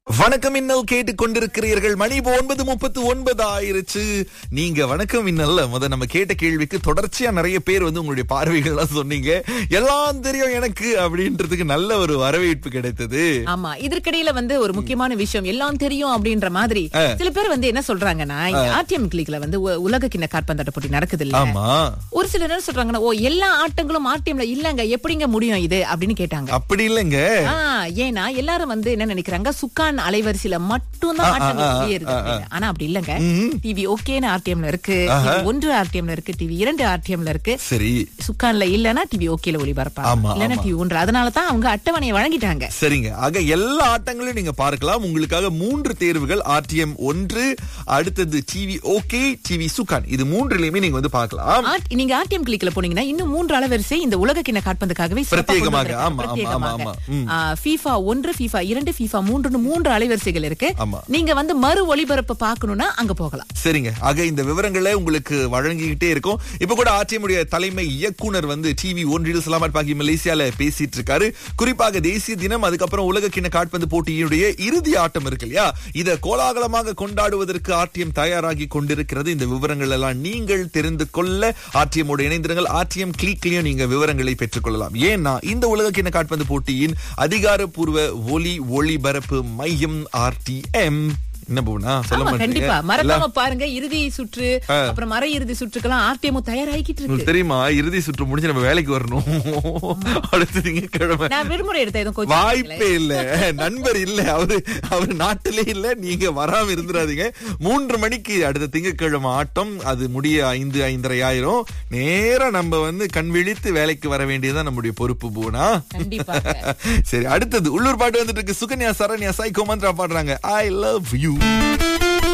வணக்கம் இன்னல் கேட்டுக் கொண்டிருக்கிறீர்கள் மணி இப்போ ஒன்பது முப்பத்து ஒன்பது ஆயிருச்சு நீங்க வணக்கம் இன்னல்ல முத நம்ம கேட்ட கேள்விக்கு தொடர்ச்சியா நிறைய பேர் வந்து உங்களுடைய பார்வைகள்லாம் சொன்னீங்க எல்லாம் தெரியும் எனக்கு அப்படின்றதுக்கு நல்ல ஒரு வரவேற்பு கிடைத்தது ஆமா இதற்கிடையில வந்து ஒரு முக்கியமான விஷயம் எல்லாம் தெரியும் அப்படின்ற மாதிரி சில பேர் வந்து என்ன சொல்றாங்கன்னா இந்த ஆர்டிஎம் கிளிக்ல வந்து உ- உலக கிண்ண காற்பந்தாட்ட போட்டி நடக்குது இல்ல ஆமா ஒரு சிலர் என்ன சொல்றாங்கன்னா ஓ எல்லா ஆட்டங்களும் ஆர்டிஎம்ல இல்லங்க எப்படிங்க முடியும் இது அப்படின்னு கேட்டாங்க அப்படி இல்லைங்க ஆ, ஏன்னா எல்லாரும் வந்து என்ன நினைக்கிறாங்க சுக்கான் அலைவரிசையில மட்டும்தான் ஆட்டங்கள் வெளியே இருக்கு அப்படின்னு. ஆனா அப்படி இல்லங்க டிவி ஓகேன்னு ஆர்டிஎம்ல இருக்கு TV ஒன்று ஆர்டிஎம்ல இருக்கு டிவி இரண்டு ஆர்டிஎம்ல இருக்கு சரி சுக்கான்ல இல்லனா டிவி ஓகேல ஒளிபரப்பாங்க ஆமா, இல்லனா டிவி ஒன்று அதனால தான் அவங்க அட்டவணையை வழங்கிட்டாங்க சரிங்க ஆக எல்லா ஆட்டங்களையும் நீங்க பார்க்கலாம் உங்களுக்காக மூன்று தேர்வுகள் ஆர்டிஎம் ஒன்று அடுத்தது டிவி ஓகே டிவி சுகான் இது மூன்றுலயுமே நீங்க வந்து பார்க்கலாம் ஆர்ட்- நீங்க ஆர்டிஎம் கிளிக்ல போனீங்கன்னா இன்னும் மூன்று அளவரிசை இந்த உலக கிண்ண காட்பந்துக்காகவே சிறப்பா கொண்டு பிரத்யேகமாக, வந்திருக்காங்க. ஆமா, ஆமா, ஆமா, பிரத்யேகமாக. ஆமா. ம். ஆ, FIFA ஒன்று FIFA இரண்டு FIFA மூன்று மூன்று அலைவரிசைகள் இருக்கு ஆமா. நீங்க வந்து மறு ஒளிபரப்பு பார்க்கணும்னா அங்க போகலாம் சரிங்க ஆக இந்த விவரங்களை உங்களுக்கு வழங்கிக்கிட்டே இருக்கும் இப்ப கூட ஆர்டிஎம் உடைய தலைமை இயக்குனர் வந்து டிவி ஒன்றில் சலாமத் பாக்கி மலேசியால பேசிட்டு இருக்காரு குறிப்பாக தேசிய தினம் அதுக்கப்புறம் உலக கிண்ண காட்பந்து போட்டியினுடைய இறுதி ஆட்டம் இருக்கு இல்லையா இத கோலாகலமாக கொண்டாடுவதற்கு ஆர்டிஎம் தயாராகி கொண்டிருக்கிறது இந்த விவரங்கள் எல்லாம் நீங்கள் தெரிந்து கொள்ள ஆர்டிஎம் உடைய இணைந்திருங்கள் ஆர்டிஎம் கிளிக்லயும் நீங்க விவரங்களை பெற்றுக்கொள்ளலாம் ஏன்னா இந்த உலக கிண்ண காட்பந்து போட்டியின் அதிகாரப்பூர்வ ஒலி ஒளிபரப்பு மையம் ஆர்டிஎம் என்ன போனா சொல்ல ஆமா மாட்டீங்க கண்டிப்பா மறக்காம பாருங்க இறுதி சுற்று ஆ. அப்புறம் மர இறுதி சுற்றுக்கெல்லாம் ஆர்டிஎம் தயாராகிக்கிட்டு இருக்கு உங்களுக்கு தெரியுமா இறுதி சுற்று முடிஞ்சு நம்ம வேலைக்கு வரணும் அடுத்து திங்கட்கிழமை நான் விடுமுறை எடுத்த எதுவும் கொஞ்சம் வாய்ப்பே இல்ல நண்பர் இல்ல அவரு அவரு நாட்டிலே இல்ல நீங்க வராம இருந்துடாதீங்க மூன்று மணிக்கு அடுத்த திங்கட்கிழமை ஆட்டம் அது முடிய ஐந்து ஐந்தரை ஆயிரம் நேரா நம்ம வந்து கண் விழித்து வேலைக்கு வர வேண்டியதுதான் நம்முடைய பொறுப்பு பூனா கண்டிப்பாக சரி அடுத்தது உள்ளூர் பாட்டு வந்துட்டு இருக்கு சுகன்யா சரண்யா சாய் கோமந்த்ரா பாடுறாங்க ஐ லவ் யூ